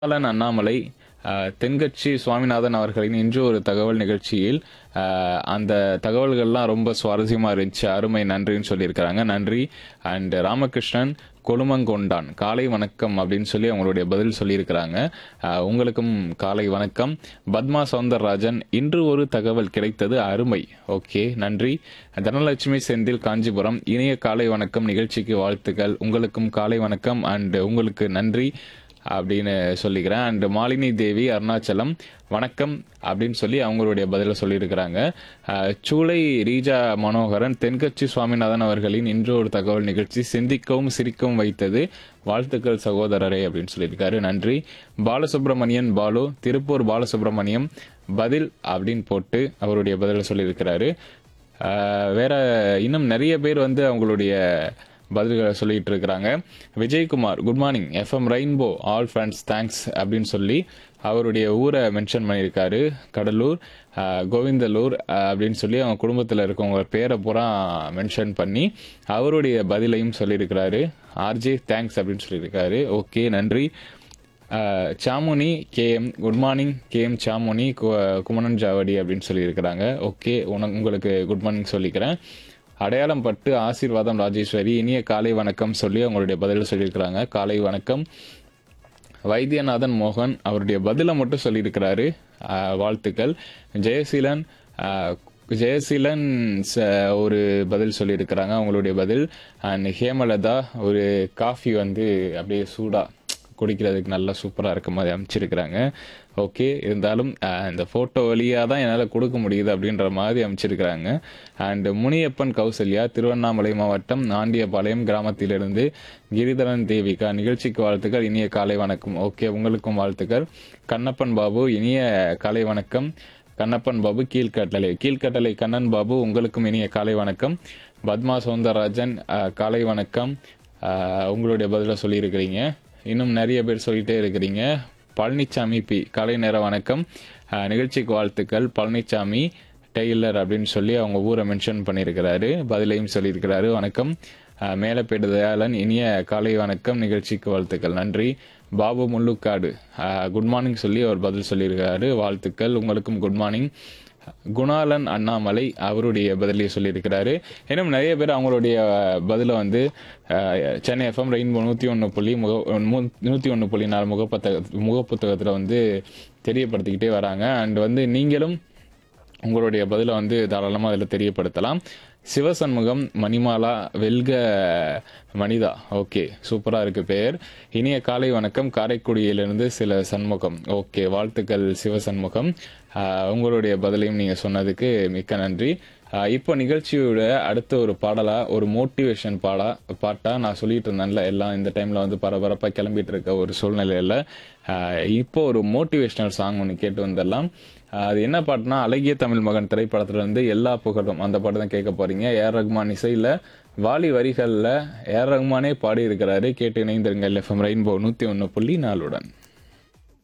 பாலன் அண்ணாமலை அஹ், தென்கட்சி சுவாமிநாதன் அவர்களின் இன்று ஒரு தகவல் நிகழ்ச்சியில் அஹ், அந்த தகவல்கள்லாம் ரொம்ப சுவாரஸ்யமா இருந்துச்சு அருமை நன்றின்னு சொல்லியிருக்கிறாங்க நன்றி அண்ட் ராமகிருஷ்ணன் கொலுமங்கொண்டான் காலை வணக்கம் அப்படின்னு சொல்லி அவங்களுடைய பதில் சொல்லியிருக்கிறாங்க அஹ், உங்களுக்கும் காலை வணக்கம் பத்மா சவுந்தரராஜன் இன்று ஒரு தகவல் கிடைத்தது அருமை ஓகே நன்றி தனலட்சுமி செந்தில் காஞ்சிபுரம் இனிய காலை வணக்கம் நிகழ்ச்சிக்கு வாழ்த்துக்கள் உங்களுக்கும் காலை வணக்கம் அண்ட் உங்களுக்கு நன்றி அப்படின்னு சொல்லிக்கிறேன் அண்ட் மாலினி தேவி அருணாச்சலம் வணக்கம் அப்படின்னு சொல்லி அவங்களுடைய பதில சொல்லியிருக்கிறாங்க அஹ், சூளை ரீஜா மனோகரன் தென்கட்சி சுவாமிநாதன் அவர்களின் இன்று ஒரு தகவல் நிகழ்ச்சி சிந்திக்கவும் சிரிக்கவும் வைத்தது வாழ்த்துக்கள் சகோதரரே அப்படின்னு சொல்லியிருக்காரு நன்றி பாலசுப்ரமணியன் பாலு திருப்பூர் பாலசுப்ரமணியம் பதில் அப்படின்னு போட்டு அவருடைய பதில சொல்லியிருக்கிறாரு அஹ், வேற இன்னும் நிறைய பேர் வந்து அவங்களுடைய பதில்களை சொல்லிட்டு இருக்கிறாங்க Vijayakumar good morning FM rainbow all friends thanks அப்படின்னு சொல்லி அவருடைய ஊரை மென்ஷன் பண்ணியிருக்காரு கடலூர் அஹ், கோவிந்தலூர் அஹ், அப்படின்னு சொல்லி அவங்க குடும்பத்தில் இருக்கவங்க பேரை பூரா மென்ஷன் பண்ணி அவருடைய பதிலையும் சொல்லியிருக்கிறாரு ஆர்ஜே தேங்க்ஸ் அப்படின்னு சொல்லியிருக்காரு ஓகே நன்றி அஹ், Samuni KM good morning KM Samuni கு- குமணன் ஜாவடி அப்படின்னு சொல்லியிருக்கிறாங்க ஓகே உனக்கு உங்களுக்கு குட் மார்னிங் சொல்லிக்கிறேன் அடையாளம் பட்டு ஆசீர்வாதம் ராஜேஸ்வரி இனிய காலை வணக்கம் சொல்லி அவங்களுடைய பதில் சொல்லியிருக்கிறாங்க காலை வணக்கம் வைத்தியநாதன் மோகன் அவருடைய பதிலை மட்டும் சொல்லியிருக்கிறாரு ஆஹ், வாழ்த்துக்கள் ஜெயசீலன் ஆஹ், ஜெயசீலன் ச- ஒரு பதில் சொல்லியிருக்கிறாங்க அவங்களுடைய பதில் அண்ட் ஹேமலதா ஒரு காஃபி வந்து அப்படியே சூடா குடிக்கிறதுக்கு நல்லா சூப்பராக இருக்க மாதிரி அமைச்சிருக்கிறாங்க ஓகே இருந்தாலும் அஹ், இந்த ஃபோட்டோ வழியாக தான் என்னால் கொடுக்க முடியுது அப்படின்ற மாதிரி அமைச்சிருக்கிறாங்க அண்ட் முனியப்பன் கௌசல்யா திருவண்ணாமலை மாவட்டம் ஆண்டியபாளையம் கிராமத்திலிருந்து கிரிதரன் தேவிகா நிகழ்ச்சிக்கு வாழ்த்துக்கள் இனிய காலை வணக்கம் ஓகே உங்களுக்கும் வாழ்த்துக்கள் கண்ணப்பன் பாபு இனிய காலை வணக்கம் கண்ணப்பன் பாபு கீழ்கட்டளை கீழ்கட்டளை கண்ணன் பாபு உங்களுக்கும் இனிய காலை வணக்கம் பத்மா சவுந்தரராஜன் அஹ், காலை வணக்கம் அஹ், உங்களுடைய பதில சொல்லியிருக்கிறீங்க இன்னும் நிறைய பேர் சொல்லிட்டே இருக்கிறீங்க பழனிசாமி பி காலை நேர வணக்கம் அஹ், நிகழ்ச்சிக்கு வாழ்த்துக்கள் பழனிசாமி டெய்லர் அப்படின்னு சொல்லி அவங்க ஊரை மென்ஷன் பண்ணியிருக்கிறாரு பதிலையும் சொல்லியிருக்கிறாரு வணக்கம் அஹ், மேலப்பேடு தயாளன் இனிய காலை வணக்கம் நிகழ்ச்சிக்கு வாழ்த்துக்கள் நன்றி பாபு முள்ளுக்காடு அஹ், குட் மார்னிங் சொல்லி அவர் பதில் சொல்லியிருக்கிறாரு வாழ்த்துக்கள் உங்களுக்கும் குட் மார்னிங் குணாலன் அண்ணாமலை அவருடைய பதிலையை சொல்லியிருக்கிறாரு இன்னும் நிறைய பேர் அவங்களுடைய பதிலை வந்து அஹ், சென்னை எஃப்எம் ரெயின்போ நூற்றி ஒன்று புள்ளி முக நூற்றி ஒன்று புள்ளி நாலு முகப்புத்தக முகப்புத்தகத்தில் வந்து தெரியப்படுத்திக்கிட்டே வராங்க அண்ட் வந்து நீங்களும் உங்களுடைய பதிலை வந்து தாராளமாக அதில் தெரியப்படுத்தலாம் சிவசண்முகம் மணிமாலா வெல்க மனிதா ஓகே சூப்பராக இருக்கு பெயர் இனிய காலை வணக்கம் காரைக்குடியிலிருந்து சில சண்முகம் ஓகே வாழ்த்துக்கள் சிவசண்முகம் ஆஹ், உங்களுடைய பதிலையும் நீங்கள் சொன்னதுக்கு மிக்க நன்றி ஆஹ், இப்போ நிகழ்ச்சியோட அடுத்த ஒரு பாடலா ஒரு மோட்டிவேஷன் பாடா பாட்டா நான் சொல்லிட்டு இருந்தேன்ல எல்லாம் இந்த டைம்ல வந்து பரபரப்பாக கிளம்பிட்டு இருக்க ஒரு சூழ்நிலையில ஆஹ், இப்போ ஒரு மோட்டிவேஷனல் சாங் ஒன்று கேட்டு வந்துடலாம் ஆஹ், அது என்ன பாட்டுனா அழகிய தமிழ் மகன் திரைப்படத்துல இருந்து எல்லா புகழும் அந்த பாட்டு தான் கேட்க போறீங்க ஏஆர் ரஹ்மான் இசையில வாலி வரிகள்ல ஏஆர் ரஹ்மானே பாடி இருக்கிறாரு கேட்டு இணைந்திருங்க எஃப்எம் ரெயின்போ நூத்தி ஒன்னு புள்ளி நாலுடன்